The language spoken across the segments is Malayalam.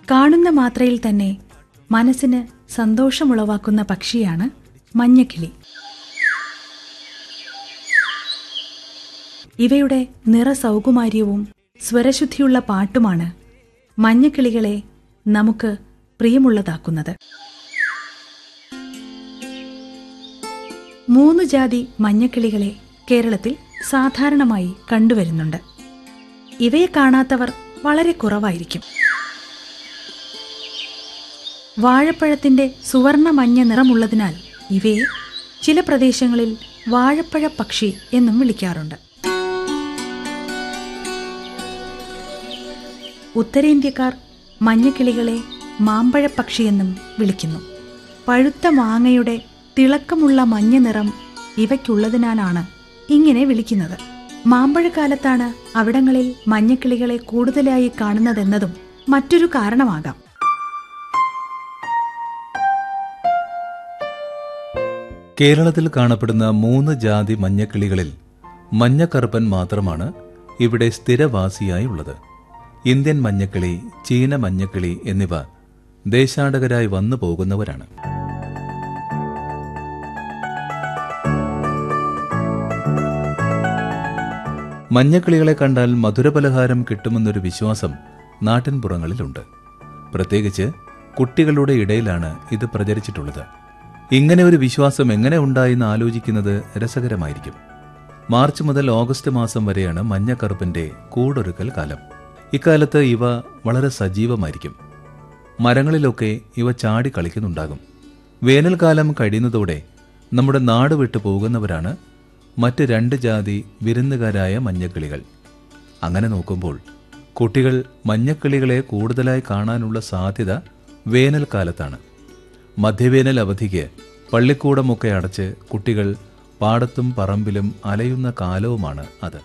കാണുന്ന മാത്രയിൽ തന്നെ മനസ്സിന് സന്തോഷമുളവാക്കുന്ന പക്ഷിയാണ് മഞ്ഞക്കിളി ഇവയുടെ നിറസൗകുമാര്യവും സ്വരശുദ്ധിയുള്ള പാട്ടുമാണ് മഞ്ഞക്കിളികളെ നമുക്ക് പ്രിയമുള്ളതാക്കുന്നത് മൂന്ന് ജാതി മഞ്ഞക്കിളികളെ കേരളത്തിൽ സാധാരണമായി കണ്ടുവരുന്നുണ്ട് ഇവയെ കാണാത്തവർ വളരെ കുറവായിരിക്കും വാഴപ്പഴത്തിന്റെ സുവർണ മഞ്ഞ നിറമുള്ളതിനാൽ ഇവയെ ചില പ്രദേശങ്ങളിൽ വാഴപ്പഴ പക്ഷി എന്നും വിളിക്കാറുണ്ട് ഉത്തരേന്ത്യക്കാർ മഞ്ഞക്കിളികളെ മാമ്പഴപ്പക്ഷിയെന്നും വിളിക്കുന്നു പഴുത്ത മാങ്ങയുടെ തിളക്കമുള്ള മഞ്ഞ നിറം ഇവയ്ക്കുള്ളതിനാലാണ് ഇങ്ങനെ വിളിക്കുന്നത് മാമ്പഴക്കാലത്താണ് അവിടങ്ങളിൽ മഞ്ഞക്കിളികളെ കൂടുതലായി കാണുന്നതെന്നതും മറ്റൊരു കാരണമാകാം കേരളത്തിൽ കാണപ്പെടുന്ന മൂന്ന് ജാതി മഞ്ഞക്കിളികളിൽ മഞ്ഞക്കറുപ്പൻ മാത്രമാണ് ഇവിടെ സ്ഥിരവാസിയായി ഉള്ളത് ഇന്ത്യൻ മഞ്ഞക്കിളി ചീന മഞ്ഞക്കിളി എന്നിവ ദേശാടകരായി വന്നു പോകുന്നവരാണ് മഞ്ഞക്കിളികളെ കണ്ടാൽ മധുരപലഹാരം കിട്ടുമെന്നൊരു വിശ്വാസം നാട്ടിൻപുറങ്ങളിലുണ്ട് പ്രത്യേകിച്ച് കുട്ടികളുടെ ഇടയിലാണ് ഇത് പ്രചരിച്ചിട്ടുള്ളത് ഇങ്ങനെ ഒരു വിശ്വാസം എങ്ങനെ ഉണ്ടായെന്ന് ആലോചിക്കുന്നത് രസകരമായിരിക്കും മാർച്ച് മുതൽ ഓഗസ്റ്റ് മാസം വരെയാണ് മഞ്ഞക്കറുപ്പിന്റെ കൂടൊരുക്കൽ കാലം ഇക്കാലത്ത് ഇവ വളരെ സജീവമായിരിക്കും മരങ്ങളിലൊക്കെ ഇവ ചാടി കളിക്കുന്നുണ്ടാകും വേനൽക്കാലം കഴിയുന്നതോടെ നമ്മുടെ നാട് വിട്ടു പോകുന്നവരാണ് മറ്റ് രണ്ട് ജാതി വിരുന്നുകാരായ മഞ്ഞക്കിളികൾ അങ്ങനെ നോക്കുമ്പോൾ കുട്ടികൾ മഞ്ഞക്കിളികളെ കൂടുതലായി കാണാനുള്ള സാധ്യത വേനൽക്കാലത്താണ് മധ്യവേനൽ അവധിക്ക് പള്ളിക്കൂടമൊക്കെ അടച്ച് കുട്ടികൾ പാടത്തും പറമ്പിലും അലയുന്ന കാലവുമാണ് അത്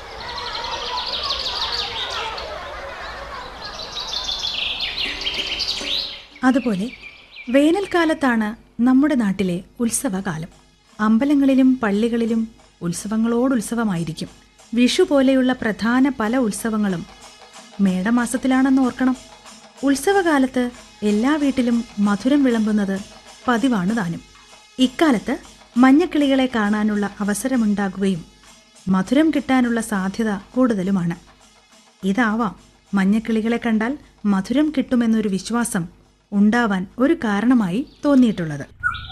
അതുപോലെ വേനൽക്കാലത്താണ് നമ്മുടെ നാട്ടിലെ ഉത്സവകാലം അമ്പലങ്ങളിലും പള്ളികളിലും ഉത്സവങ്ങളോടുത്സവമായിരിക്കും വിഷു പോലെയുള്ള പ്രധാന പല ഉത്സവങ്ങളും മേടമാസത്തിലാണെന്ന് ഓർക്കണം ഉത്സവകാലത്ത് എല്ലാ വീട്ടിലും മധുരം വിളമ്പുന്നത് പതിവാണ് താനും ഇക്കാലത്ത് മഞ്ഞക്കിളികളെ കാണാനുള്ള അവസരമുണ്ടാകുകയും മധുരം കിട്ടാനുള്ള സാധ്യത കൂടുതലുമാണ് ഇതാവാം മഞ്ഞക്കിളികളെ കണ്ടാൽ മധുരം കിട്ടുമെന്നൊരു വിശ്വാസം ഉണ്ടാവാൻ ഒരു കാരണമായി തോന്നിയിട്ടുള്ളത്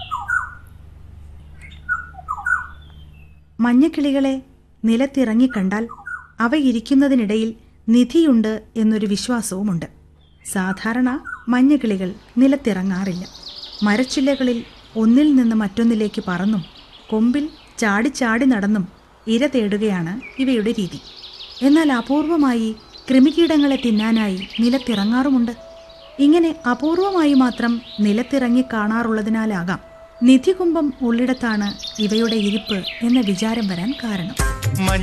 മഞ്ഞക്കിളികളെ നിലത്തിറങ്ങി കണ്ടാൽ അവ ഇരിക്കുന്നതിനിടയിൽ നിധിയുണ്ട് എന്നൊരു വിശ്വാസവുമുണ്ട് സാധാരണ മഞ്ഞക്കിളികൾ നിലത്തിറങ്ങാറില്ല മരച്ചില്ലകളിൽ ഒന്നിൽ നിന്ന് മറ്റൊന്നിലേക്ക് പറന്നും കൊമ്പിൽ ചാടിച്ചാടി നടന്നും ഇര തേടുകയാണ് ഇവയുടെ രീതി എന്നാൽ അപൂർവമായി കൃമികീടങ്ങളെ തിന്നാനായി നിലത്തിറങ്ങാറുമുണ്ട് ഇങ്ങനെ അപൂർവമായി മാത്രം നിലത്തിറങ്ങി കാണാറുള്ളതിനാലാകാം നിധികുംഭം ഉള്ളിടത്താണ് ഇവയുടെ ഇരിപ്പ് എന്ന വിചാരം വരാൻ കാരണം മഞ്ഞ